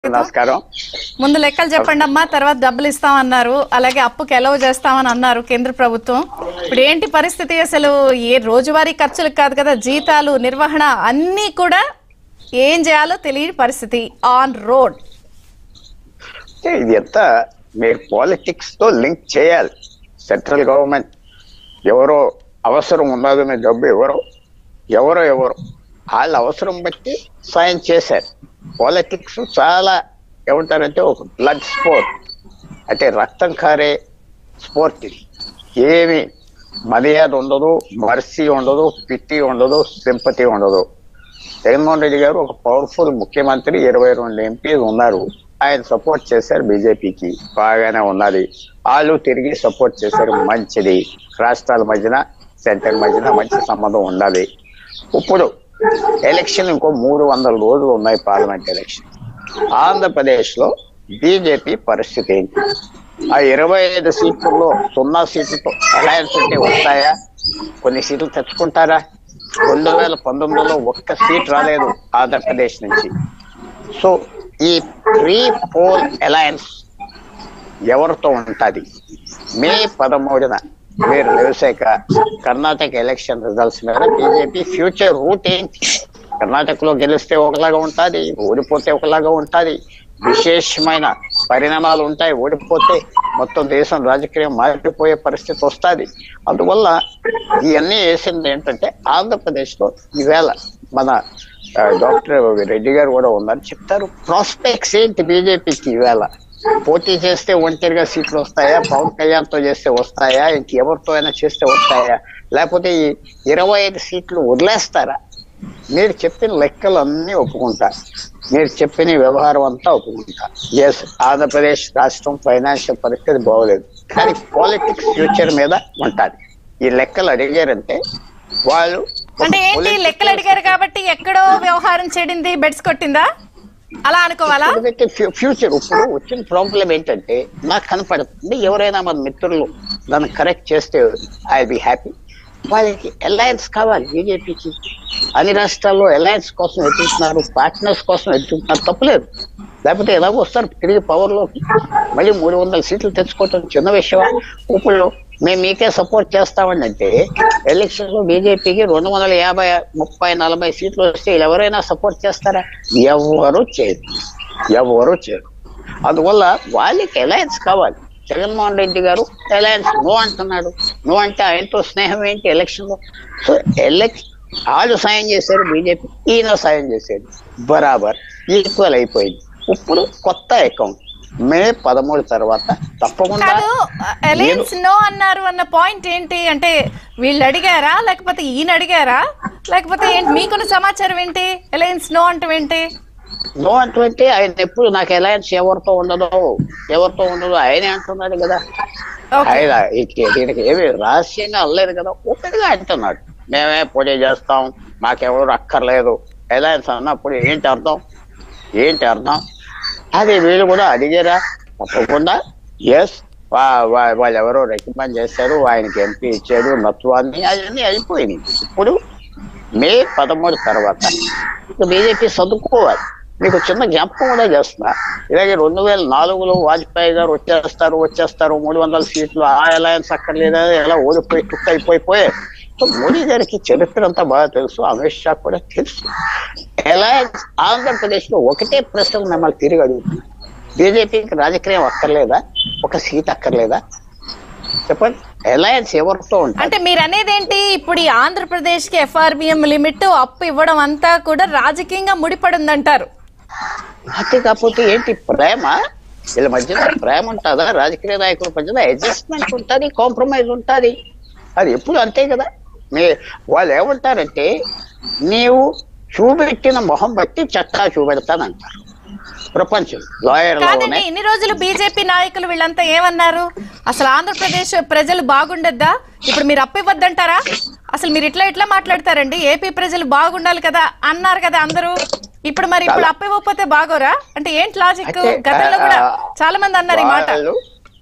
నమస్కారం ముందు లెక్కలు చెప్పండి అమ్మా తర్వాత డబ్బులు ఇస్తామన్నారు అలాగే అప్పుకి ఎలవ్ చేస్తామని అన్నారు కేంద్ర ప్రభుత్వం ఇప్పుడు ఏంటి పరిస్థితి అసలు ఏ రోజువారీ ఖర్చులకు కాదు కదా జీతాలు నిర్వహణ అన్నీ కూడా ఏం చేయాలో తెలియని పరిస్థితి ఆన్ రోడ్ అంటే ఇది ఎంత మీరు పాలిటిక్స్ తో లింక్ చేయాలి సెంట్రల్ గవర్నమెంట్ ఎవరో అవసరం ఉన్నదనే డబ్బు ఎవరో ఎవరో ఎవరో వాళ్ళ అవసరం బట్టి సాయం చేశారు పాలిటిక్స్ చాలా ఏమంటారంటే ఒక బ్లడ్ స్పోర్ట్ అంటే రక్తం కారే స్పోర్ట్ ఇది ఏమి మర్యాద ఉండదు మర్సీ ఉండదు పిట్టి ఉండదు సింపతి ఉండదు జగన్మోహన్ రెడ్డి గారు ఒక పవర్ఫుల్ ముఖ్యమంత్రి ఇరవై రెండు ఎంపీలు ఉన్నారు ఆయన సపోర్ట్ చేశారు బీజేపీకి బాగానే ఉన్నది వాళ్ళు తిరిగి సపోర్ట్ చేశారు మంచిది రాష్ట్రాల మధ్యన సెంటర్ మధ్యన మంచి సంబంధం ఉన్నది ఇప్పుడు ఎలక్షన్ ఇంకో మూడు వందల రోజులు ఉన్నాయి పార్లమెంట్ ఎలక్షన్ ఆంధ్రప్రదేశ్ లో బీజేపీ పరిస్థితి ఏంటి ఆ ఇరవై ఐదు సీట్లలో సున్నా సీట్లతో అలయన్స్ ఉంటే వస్తాయా కొన్ని సీట్లు తెచ్చుకుంటారా రెండు వేల పంతొమ్మిదిలో ఒక్క సీట్ రాలేదు ఆంధ్రప్రదేశ్ నుంచి సో ఈ ప్రీ పోల్ అలయన్స్ ఎవరితో ఉంటుంది మే పదమూడున మీరు తెలిసాక కర్ణాటక ఎలక్షన్ రిజల్ట్స్ మీద బీజేపీ ఫ్యూచర్ రూట్ ఏంటి కర్ణాటకలో గెలిస్తే ఒకలాగా ఉంటుంది ఓడిపోతే ఒకలాగా ఉంటుంది విశేషమైన పరిణామాలు ఉంటాయి ఓడిపోతే మొత్తం దేశం రాజకీయం మారిపోయే పరిస్థితి వస్తుంది అందువల్ల ఇవన్నీ వేసింది ఏంటంటే ఆంధ్రప్రదేశ్ లో ఈవేళ మన ఆ, డాక్టర్ రెడ్డి గారు కూడా ఉన్నారు చెప్తారు ప్రాస్పెక్ట్స్ ఏంటి బీజేపీకి ఈవేళ పోటీ చేస్తే ఒంటరిగా సీట్లు వస్తాయా పవన్ కళ్యాణ్ తో చేస్తే వస్తాయా ఇంకెవరితో అయినా చేస్తే వస్తాయా లేకపోతే ఈ ఇరవై ఐదు సీట్లు వదిలేస్తారా మీరు చెప్పిన లెక్కలు అన్నీ ఒప్పుకుంటా మీరు చెప్పిన ఈ వ్యవహారం అంతా ఒప్పుకుంటా ఎస్ ఆంధ్రప్రదేశ్ రాష్ట్రం ఫైనాన్షియల్ పరిస్థితి బాగోలేదు కానీ పాలిటిక్స్ ఫ్యూచర్ మీద ఉంటుంది ఈ లెక్కలు అడిగారంటే వాళ్ళు ఒక అంటే ఏంటి political- లెక్కలు అడిగారు కాబట్టి ఎక్కడో వ్యవహారం చెడింది బెడ్స్ కొట్టిందా అలా అనుకోవాలా ఎందుకంటే ఫ్యూ- ఫ్యూచర్ ఇప్పుడు వచ్చిన ప్రాబ్లం ఏంటంటే నాకు కనపడుతుంది ఎవరైనా మన మిత్రులు దాన్ని కరెక్ట్ చేస్తే ఐ బి హ్యాపీ వాళ్ళకి అలయన్స్ కావాలి బీజేపీకి అన్ని రాష్ట్రాల్లో అలయన్స్ కోసం వెతుకుతున్నారు పార్ట్నర్స్ కోసం వెతుకుతున్నారు తప్పలేదు లేకపోతే ఎలాగో వస్తారు తిరిగి పవర్ లోకి మళ్ళీ మూడు వందల సీట్లు తెచ్చుకోవటం చిన్న విషయమా ఇప్పుడు మేము మీకే సపోర్ట్ చేస్తామని అంటే ఎలక్షన్ లో బీజేపీకి రెండు వందల యాభై ముప్పై నలభై సీట్లు వస్తే వీళ్ళు ఎవరైనా సపోర్ట్ చేస్తారా ఎవరు చేయరు ఎవరు చేయరు అందువల్ల వాళ్ళకి అలయన్స్ కావాలి జగన్మోహన్ రెడ్డి గారు అలయన్స్ నో అంటున్నాడు నో అంటే ఆయనతో స్నేహం ఏంటి ఎలక్షన్ లో సో ఎలక్షన్ వాళ్ళు సాయం చేశారు బీజేపీ ఈయన సాయం చేశాడు బరాబర్ ఈక్వల్ అయిపోయింది ఇప్పుడు కొత్త అకౌంట్ మే పదమూడు తర్వాత తప్పకుండా కాదు అలయన్స్ నో అన్నారు అన్న పాయింట్ ఏంటి అంటే వీళ్ళు అడిగారా లేకపోతే ఈయన అడిగారా లేకపోతే ఏంటి మీకున్న సమాచారం ఏంటి అలయన్స్ నో అంటూ ఏంటి నో అంటే ఆయన ఎప్పుడు నాకు అలయన్స్ ఎవరితో ఉండదు ఎవరితో ఉండదు ఆయనే అంటున్నాడు కదా ఓకే ఆయన ఈ- దీనికి ఏమి రహస్యంగా అనలేదు కదా ఓపెన్గా అంటున్నాడు మేమే పోటీ చేస్తాం మాకెవరు అక్కర్లేదు అలయన్స్ అన్నప్పుడు ఏంటి అర్థం ఏంటి అర్థం అది వీళ్ళు కూడా అడిగారా తప్పకుండా ఎస్ వాళ్ళు ఎవరో రికమెండ్ చేశారు ఆయనకి ఎంపీ ఇచ్చాడు నత్వాన్ని అవన్నీ అయిపోయినాయి ఇప్పుడు మే పదమూడు తర్వాత ఇక బీజేపీ చదువుకోవాలి మీకు చిన్న జ్ఞాపకం కూడా చేస్తున్నా ఇలాగే రెండు వేల నాలుగులో వాజ్పేయి గారు వచ్చేస్తారు వచ్చేస్తారు మూడు వందల సీట్లు ఆ అలయన్స్ అక్కర్లేదా ఎలా ఓడిపోయి టుక్ అయిపోయి పోయారు సో మోడీ గారికి చరిత్ర అంతా బాగా తెలుసు అమిత్ షా కూడా తెలుసు అలయన్స్ ఆంధ్రప్రదేశ్ లో ఒకటే ప్రశ్న మిమ్మల్ని తిరిగి అడుగుతున్నా బీజేపీకి రాజకీయం అక్కర్లేదా ఒక సీట్ అక్కర్లేదా చెప్పండి అలయన్స్ ఎవరితో ఉంటుంది అంటే మీరు అనేది ఏంటి ఇప్పుడు ఈ ఆంధ్రప్రదేశ్ కి ఎఫ్ఆర్బిఎం లిమిట్ అప్పు ఇవ్వడం అంతా కూడా రాజకీయంగా ముడిపడి ఉందంటారు అంతే కాకపోతే ఏంటి ప్రేమ వీళ్ళ మధ్యన ప్రేమ ఉంటుందా రాజకీయ నాయకుల మధ్యన అడ్జస్ట్మెంట్ ఉంటుంది కాంప్రమైజ్ ఉంటుంది అది ఎప్పుడు అంతే కదా మీ వాళ్ళు ఏమంటారంటే నీవు చూపెట్టిన మొహం బట్టి చక్కా చూపెడతానంటారు ప్రపంచం లాయర్లోనే కాదండి ఇన్ని రోజులు బీజేపీ నాయకులు వీళ్ళంతా ఏమన్నారు అసలు ఆంధ్రప్రదేశ్ ప్రజలు బాగుండద్దా ఇప్పుడు మీరు అప్పు ఇవ్వద్దంటారా అసలు మీరు ఇట్లా ఇట్లా మాట్లాడతారండి ఏపీ ప్రజలు బాగుండాలి కదా అన్నారు కదా అందరూ ఇప్పుడు మరి ఇప్పుడు అప్పు ఇవ్వకపోతే బాగోరా అంటే ఏంటి లాజిక్ అంటే, గతంలో కూడా ఆ, చాలా మంది అన్నారు ఈ మాట వాళ్ళు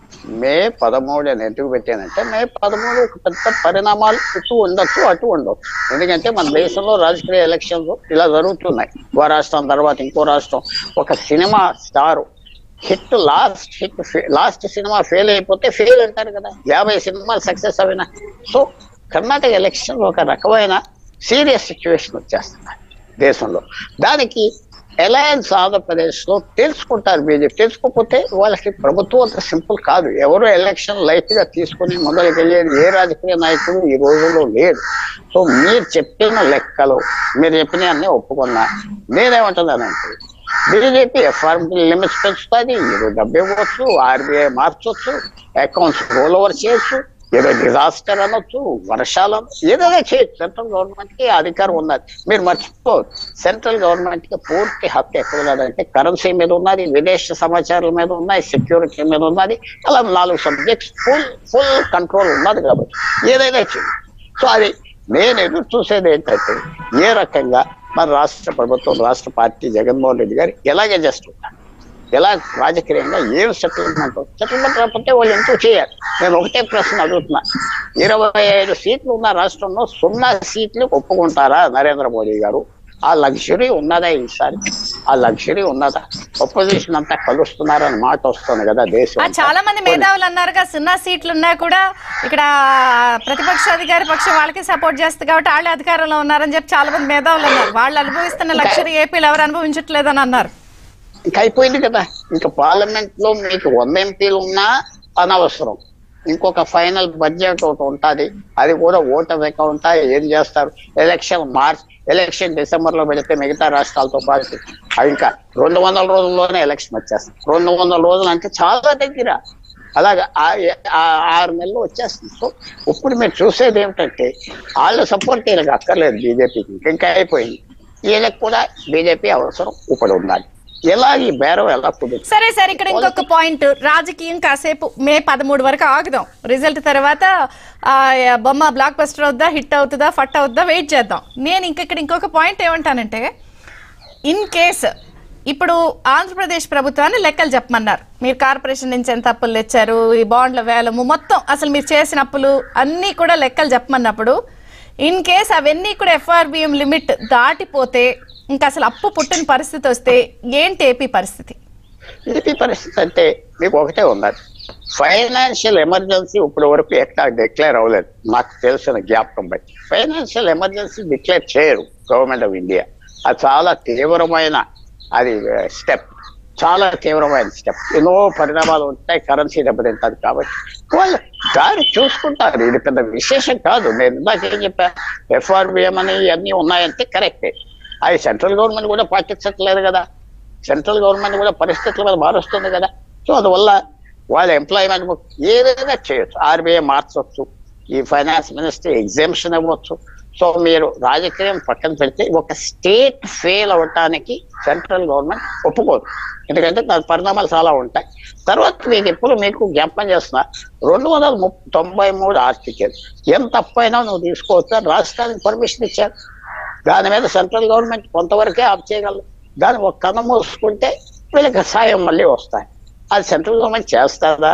మే పదమూడు అని ఎందుకు పెట్టానంటే మే పదమూడు ఒక పెద్ద పరిణామాలు ఇటు ఉండొచ్చు అటు ఉండొచ్చు ఎందుకంటే మన దేశంలో రాజకీయ ఎలక్షన్స్ ఇలా జరుగుతున్నాయి ఓ రాష్ట్రం తర్వాత ఇంకో రాష్ట్రం ఒక cinema star hit last hit last cinema fail అయిపోతే ఫెయిల్ అంటారు కదా యాభై సినిమాలు సక్సెస్ అయినా సో కర్ణాటక ఎలక్షన్ ఒక రకమైన సీరియస్ సిచ్యువేషన్ వచ్చేస్తుంది దేశంలో దానికి అలయన్స్ ఆంధ్రప్రదేశ్ లో తెలుసుకుంటారు బీజేపీ తెలుసుకోకపోతే వాళ్ళకి ప్రభుత్వం అంత సింపుల్ కాదు ఎవరు ఎలక్షన్ లైట్ గా తీసుకుని మొదలుకెళ్ళేది ఏ రాజకీయ నాయకుడు ఈ రోజుల్లో లేరు సో మీరు చెప్పిన లెక్కలు మీరు చెప్పిన అన్ని ఒప్పుకున్నా నేనేమంటున్నానంటే బీజేపీ ఎఫ్ఆర్బి లిమిట్స్ పెంచుతుంది ఏదో డబ్బు ఇవ్వచ్చు ఆర్బీఐ మార్చొచ్చు అకౌంట్స్ రోల్ ఓవర్ చేయొచ్చు ఏదో డిజాస్టర్ అనొచ్చు వర్షాలు అనొచ్చు, ఏదైనా చేయొచ్చు సెంట్రల్ గవర్నమెంట్ కి అధికారం ఉన్నది మీరు మర్చిపోవద్దు సెంట్రల్ గవర్నమెంట్ కి పూర్తి హక్కు ఎక్కడ ఉన్నదంటే కరెన్సీ మీద ఉన్నది విదేశీ సమాచారాల మీద ఉన్నాయి సెక్యూరిటీ మీద ఉన్నది అలా నాలుగు సబ్జెక్ట్స్ ఫుల్ ఫుల్ కంట్రోల్ ఉన్నది కాబట్టి ఏదైనా చేయొచ్చు సో అది నేను ఎదురు చూసేది ఏంటంటే ఏ రకంగా మన రాష్ట్ర ప్రభుత్వం రాష్ట్ర పార్టీ జగన్మోహన్ రెడ్డి గారు ఎలాగే చేస్తుంటారు ఎలా రాజకీయంగా ఏం సెటిల్మెంట్ సెటిల్మెంట్ రాకపోతే వాళ్ళు ఎంతో చేయాలి నేను ఒకటే ప్రశ్న అడుగుతున్నా ఇరవై ఐదు సీట్లు ఉన్న రాష్ట్రంలో సున్నా సీట్లు ఒప్పుకుంటారా నరేంద్ర మోడీ గారు ఆ లగ్జరీ ఉన్నదా ఈసారి ఆ లగ్జరీ ఉన్నదా ఒపోజిషన్ అంతా కలుస్తున్నారని మాట వస్తుంది కదా దేశం ఆ, అంతా. చాలా మంది మేధావులు అన్నారుగా సున్నా సీట్లు ఉన్నా కూడా ఇక్కడ ప్రతిపక్ష అధికారి పక్షం వాళ్ళకి సపోర్ట్ చేస్తుంది కాబట్టి వాళ్ళే అధికారంలో ఉన్నారని చెప్పి చాలా మంది మేధావులు అన్నారు వాళ్ళు అనుభవిస్తున్న లక్షరీ ఏపీలు ఎవరు అనుభవించట్లేదని అన్నారు ఇంకా అయిపోయింది కదా ఇంకా పార్లమెంట్ లో మీకు వంద ఎంపీలు ఉన్నా అనవసరం ఇంకొక ఫైనల్ బడ్జెట్ ఒకటి ఉంటుంది అది కూడా ఓటర్ అకౌంట్ ఏం చేస్తారు ఎలక్షన్ మార్చ్ ఎలక్షన్ డిసెంబర్ లో పెడితే మిగతా రాష్ట్రాలతో పాటు అవి ఇంకా రెండు వందల రోజుల్లోనే ఎలక్షన్ వచ్చేస్తుంది రెండు వందల రోజులు అంటే చాలా దగ్గర అలాగా ఆ- ఆ- ఆరు నెలలు వచ్చేస్తుంది సో ఇప్పుడు మీరు చూసేది ఏమిటంటే వాళ్ళ సపోర్ట్ వీళ్ళకి అక్కర్లేదు బీజేపీకి ఇంకా అయిపోయింది వీళ్ళకి కూడా బీజేపీ అవసరం ఇప్పుడు ఉండాలి ఎలా ఈ బేరం ఎలా కుదురుతుంది సరే సరే ఇక్కడ ఇంకొక పాయింట్ రాజకీయం కాసేపు మే పదమూడు వరకు ఆగుదాం రిజల్ట్ తర్వాత ఆ, బొమ్మ బ్లాక్ బస్టర్ అవుద్దా హిట్ అవుతుందా ఫట్ అవుద్దా వెయిట్ చేద్దాం నేను ఇంక ఇక్కడ ఇంకొక పాయింట్ ఏమంటానంటే ఇన్ కేస్ ఇప్పుడు ఆంధ్రప్రదేశ్ ప్రభుత్వాన్ని లెక్కలు చెప్పమన్నారు మీరు కార్పొరేషన్ నుంచి ఎంత అప్పులు తెచ్చారు ఈ బాండ్ల వేలము మొత్తం అసలు మీరు చేసిన అప్పులు అన్నీ కూడా లెక్కలు చెప్పమన్నప్పుడు ఇన్ కేస్ అవన్నీ కూడా ఎఫ్ఆర్బిఎం లిమిట్ దాటిపోతే ఇంకా అసలు అప్పు పుట్టిన పరిస్థితి వస్తే ఏంటి ఏపీ పరిస్థితి ఏపీ పరిస్థితి అంటే మీకు ఒకటే ఉన్నది ఫైనాన్షియల్ ఎమర్జెన్సీ ఇప్పటి వరకు ఎక్కడ డిక్లేర్ అవ్వలేదు నాకు తెలిసిన జ్ఞాపకం బట్టి ఫైనాన్షియల్ ఎమర్జెన్సీ డిక్లేర్ చేయరు గవర్నమెంట్ ఆఫ్ ఇండియా అది చాలా తీవ్రమైన అది స్టెప్ చాలా తీవ్రమైన స్టెప్ ఎన్నో పరిణామాలు ఉంటాయి కరెన్సీ దెబ్బతింటుంది కాబట్టి వాళ్ళు దారి చూసుకుంటారు ఇది పెద్ద విశేషం కాదు నేను ఇందాక ఏం చెప్పా ఎఫ్ఆర్బిఎం అని ఇవన్నీ ఉన్నాయంటే కరెక్టే అది సెంట్రల్ గవర్నమెంట్ కూడా పాటించట్లేదు కదా సెంట్రల్ గవర్నమెంట్ కూడా పరిస్థితుల మీద మారుస్తుంది కదా సో అందువల్ల వాళ్ళ ఎంప్లాయ్మెంట్ ఏదైనా చేయొచ్చు ఆర్బీఐ మార్చవచ్చు ఈ ఫైనాన్స్ మినిస్ట్రీ ఎగ్జామ్షన్ ఇవ్వచ్చు సో మీరు రాజకీయం పక్కన పెడితే ఒక స్టేట్ ఫెయిల్ అవ్వటానికి సెంట్రల్ గవర్నమెంట్ ఒప్పుకోదు ఎందుకంటే దాని పరిణామాలు చాలా ఉంటాయి తర్వాత మీకు ఎప్పుడు మీకు జ్ఞాపకం చేస్తున్నా రెండు వందల ముప్ తొంభై మూడు ఆర్టికల్ ఎంత తప్పైనా నువ్వు తీసుకోవచ్చు అని రాష్ట్రానికి పర్మిషన్ ఇచ్చారు దాని మీద సెంట్రల్ గవర్నమెంట్ కొంతవరకే ఆఫ్ చేయగలరు దాన్ని ఒక కన్ను మూసుకుంటే వీళ్ళకి సాయం మళ్ళీ వస్తాయి అది సెంట్రల్ గవర్నమెంట్ చేస్తారా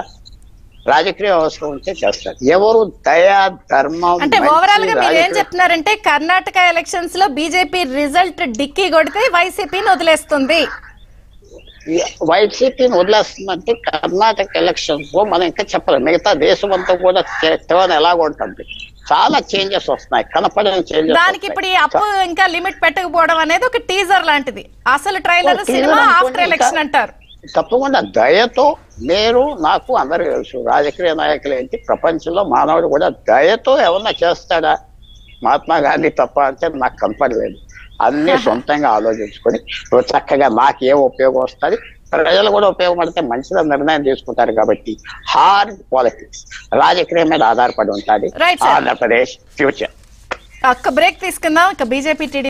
రాజకీయ అవసరం ఉంటే చేస్తారు ఎవరు దయా ధర్మం అంటే మంచి ఓవరాల్ గా మీరు ఏం రాజకీయ- చెప్తున్నారంటే కర్ణాటక ఎలక్షన్స్ లో బీజేపీ రిజల్ట్ డిక్కీ కొడితే వైసీపీని వదిలేస్తుంది ఈ వైసీపీని వదిలేస్తుందంటే కర్ణాటక ఎలక్షన్స్ లో మనం ఇంకా చెప్పలేం మిగతా దేశం అంతా కూడా తెవన ఎలాగ ఉంటుంది చాలా చేంజెస్ వస్తున్నాయి కనపడని చేంజెస్ దానికి ఇప్పుడు ఈ అప్పు ఇంకా లిమిట్ పెట్టకపోవడం అనేది ఒక టీజర్ లాంటిది అసలు ట్రైలర్ ఓ, teaser సినిమా అనుకోండి ఆఫ్టర్ ఇంకా. ఎలక్షన్ అంటారు తప్పకుండా దయతో మీరు నాకు అందరు తెలుసు రాజకీయ నాయకులు ఏంటి ప్రపంచంలో మానవుడు కూడా దయతో ఏమన్నా చేస్తాడా మహాత్మా గాంధీ తప్ప అంటే నాకు కనపడలేదు అన్ని సొంతంగా ఆలోచించుకొని ఓ చక్కగా నాకేం ఉపయోగం వస్తుంది ప్రజలు కూడా ఉపయోగపడితే మంచిగా నిర్ణయం తీసుకుంటారు కాబట్టి హార్డ్ పాలిటిక్స్ రాజకీయం మీద ఆధారపడి ఉంటుంది Right, sir. ఆంధ్రప్రదేశ్ ఫ్యూచర్ ఒక్క బ్రేక్ తీసుకుందాం ఇక బీజేపీ